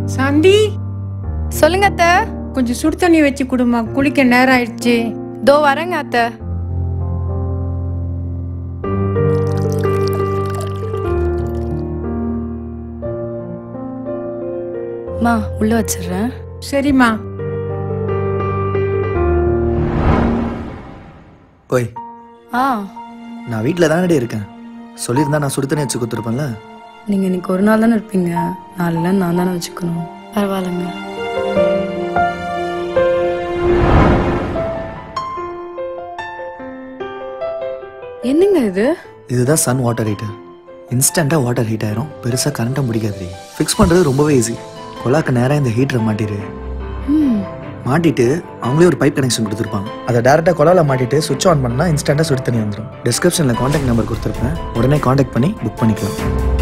சாந்தி சொல்லுங்க அத்தை கொஞ்சம் சுடு தண்ணி வச்சு கொடுமா குளிக்க நேரம் ஆயிடுச்சு தோ வரேங்க அத்தை மா உள்ள வச்சிடுறேன் சரிம்மா ஓய் ஆ நான் வீட்டில் தானே இருக்கேன் சொல்லியிருந்தா நான் சுடு தண்ணி வச்சு கொடுத்துருப்பேன்ல நீங்க இன்னைக்கு ஒரு நாள் தானே இருப்பீங்க நாளைல நான் தானே வச்சுக்கணும் பரவாயில்லைங்க என்னங்க இது இதுதான் சன் வாட்டர் ஹீட்டர் இன்ஸ்டண்ட்டாக வாட்டர் ஹீட் ஆயிரும் பெருசாக கரண்ட்டும் பிடிக்காது ஃபிக்ஸ் பண்ணுறது ரொம்பவே ஈஸி கொலாக்கு நேராக இந்த ஹீட்டரை மாட்டிடு ம் மாட்டிட்டு அவங்களே ஒரு பைப் கனெக்ஷன் கொடுத்துருப்பாங்க அதை டேரெக்டாக கொலால மாட்டிட்டு சுவிட்ச் ஆன் பண்ணால் இன்ஸ்டண்ட்டாக சுடு தண்ணி வந்துடும் டிஸ்கிரிப்ஷனில் காண்டாக்ட் நம்பர் கொடுத்துருப்பேன் உடனே காண்டாக்ட் பண்ணி புக் பண்ணிக்கலாம்